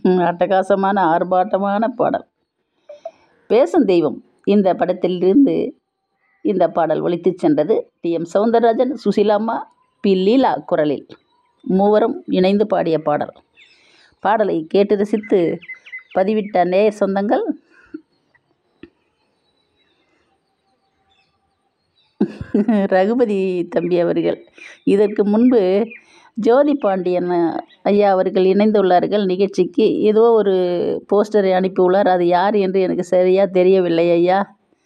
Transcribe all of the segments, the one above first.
அட்டகாசமான ஆர்ப்பாட்டமான பாடல் பேசும் தெய்வம் இந்த படத்திலிருந்து இந்த பாடல் ஒலித்துச் சென்றது டி எம் சௌந்தரராஜன் சுசீலாம்மா பி லீலா குரலில் மூவரும் இணைந்து பாடிய பாடல் பாடலை கேட்டு ரசித்து பதிவிட்ட நேய சொந்தங்கள் ரகுபதி தம்பி அவர்கள் இதற்கு முன்பு ஜோதி பாண்டியன் ஐயா அவர்கள் இணைந்துள்ளார்கள் நிகழ்ச்சிக்கு ஏதோ ஒரு போஸ்டரை அனுப்பியுள்ளார் அது யார் என்று எனக்கு சரியாக தெரியவில்லை ஐயா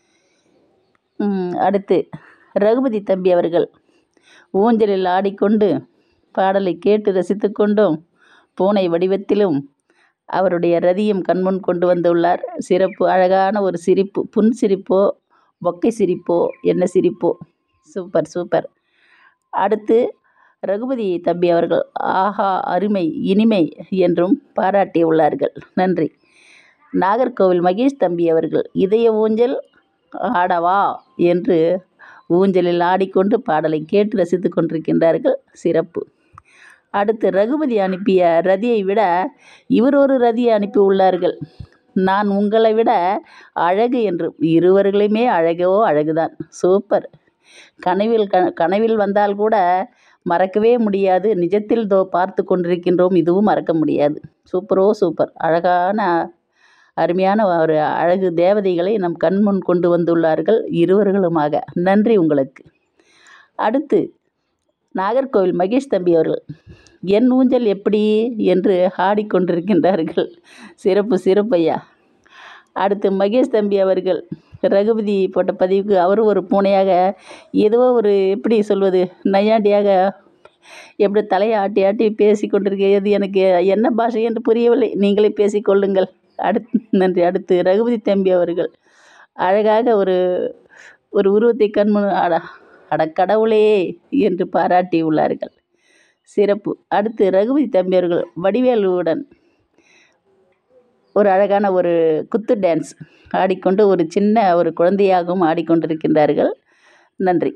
அடுத்து ரகுபதி தம்பி அவர்கள் ஊஞ்சலில் ஆடிக்கொண்டு பாடலை கேட்டு ரசித்து கொண்டும் பூனை வடிவத்திலும் அவருடைய ரதியும் கண்முன் கொண்டு வந்துள்ளார் சிறப்பு அழகான ஒரு சிரிப்பு புன் சிரிப்போ பொக்கை சிரிப்போ என்ன சிரிப்போ சூப்பர் சூப்பர் அடுத்து ரகுபதி தம்பி அவர்கள் ஆஹா அருமை இனிமை என்றும் பாராட்டியுள்ளார்கள் நன்றி நாகர்கோவில் மகேஷ் தம்பி அவர்கள் இதய ஊஞ்சல் ஆடவா என்று ஊஞ்சலில் ஆடிக்கொண்டு பாடலை கேட்டு ரசித்து கொண்டிருக்கின்றார்கள் சிறப்பு அடுத்து ரகுபதி அனுப்பிய ரதியை விட இவர் ஒரு ரதியை அனுப்பி உள்ளார்கள் நான் உங்களை விட அழகு என்று இருவர்களையுமே அழகோ அழகுதான் சூப்பர் கனவில் க கனவில் வந்தால் கூட மறக்கவே முடியாது நிஜத்தில் தோ பார்த்து கொண்டிருக்கின்றோம் இதுவும் மறக்க முடியாது சூப்பரோ சூப்பர் அழகான அருமையான ஒரு அழகு தேவதைகளை நம் கண்முன் கொண்டு வந்துள்ளார்கள் இருவர்களுமாக நன்றி உங்களுக்கு அடுத்து நாகர்கோவில் மகேஷ் தம்பி அவர்கள் என் ஊஞ்சல் எப்படி என்று ஆடிக்கொண்டிருக்கின்றார்கள் சிறப்பு சிறப்பையா அடுத்து மகேஷ் தம்பி அவர்கள் ரகுபதி போட்ட பதிவுக்கு அவர் ஒரு பூனையாக ஏதோ ஒரு எப்படி சொல்வது நையாண்டியாக எப்படி தலையை ஆட்டி ஆட்டி பேசி கொண்டிருக்கிறது எனக்கு என்ன பாஷை என்று புரியவில்லை நீங்களே பேசிக்கொள்ளுங்கள் அடுத்து நன்றி அடுத்து ரகுபதி தம்பி அவர்கள் அழகாக ஒரு ஒரு உருவத்தை கண்முன் அட அட கடவுளே என்று பாராட்டி உள்ளார்கள் சிறப்பு அடுத்து ரகுபதி தம்பி அவர்கள் வடிவேலுவுடன் ஒரு அழகான ஒரு குத்து டான்ஸ் ஆடிக்கொண்டு ஒரு சின்ன ஒரு குழந்தையாகவும் ஆடிக்கொண்டிருக்கின்றார்கள் நன்றி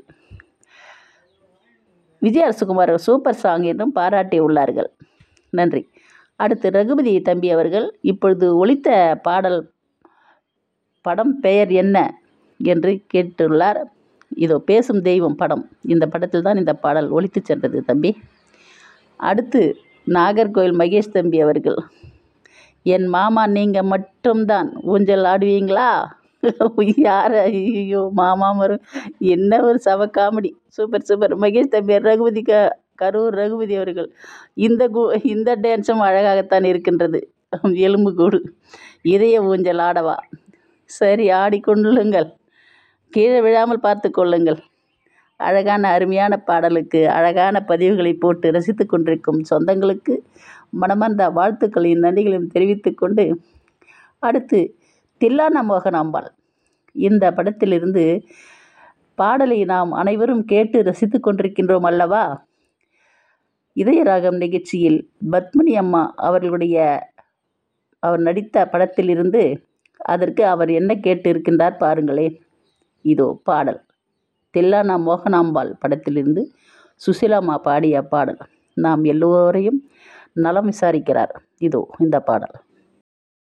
விஜய் அரசகுமார் சூப்பர் சாங் என்றும் பாராட்டி உள்ளார்கள் நன்றி அடுத்து ரகுபதி தம்பி அவர்கள் இப்பொழுது ஒலித்த பாடல் படம் பெயர் என்ன என்று கேட்டுள்ளார் இதோ பேசும் தெய்வம் படம் இந்த படத்தில் தான் இந்த பாடல் ஒலித்து சென்றது தம்பி அடுத்து நாகர்கோவில் மகேஷ் தம்பி அவர்கள் என் மாமா நீங்கள் மட்டும்தான் ஊஞ்சல் ஆடுவீங்களா யார் ஐயோ மாமா மரு என்ன ஒரு சவ காமெடி சூப்பர் சூப்பர் மகேஷ் தம்பி ரகுபதி க கரூர் ரகுபதி அவர்கள் இந்த கு இந்த டான்ஸும் அழகாகத்தான் இருக்கின்றது எலும்பு கூடு இதய ஊஞ்சல் ஆடவா சரி ஆடிக்கொள்ளுங்கள் கீழே விழாமல் பார்த்து கொள்ளுங்கள் அழகான அருமையான பாடலுக்கு அழகான பதிவுகளை போட்டு ரசித்து கொண்டிருக்கும் சொந்தங்களுக்கு மனமார்ந்த வாழ்த்துக்களையும் நன்றிகளையும் தெரிவித்து கொண்டு அடுத்து தில்லானா மோகனாம்பாள் இந்த படத்திலிருந்து பாடலை நாம் அனைவரும் கேட்டு ரசித்து கொண்டிருக்கின்றோம் அல்லவா இதயராகம் நிகழ்ச்சியில் பத்மினி அம்மா அவர்களுடைய அவர் நடித்த படத்திலிருந்து அதற்கு அவர் என்ன கேட்டு இருக்கின்றார் பாருங்களேன் இதோ பாடல் தில்லானா மோகனாம்பாள் படத்திலிருந்து சுசிலாமா பாடிய பாடல் நாம் எல்லோரையும் நலம் விசாரிக்கிறார் இதோ இந்த பாடல்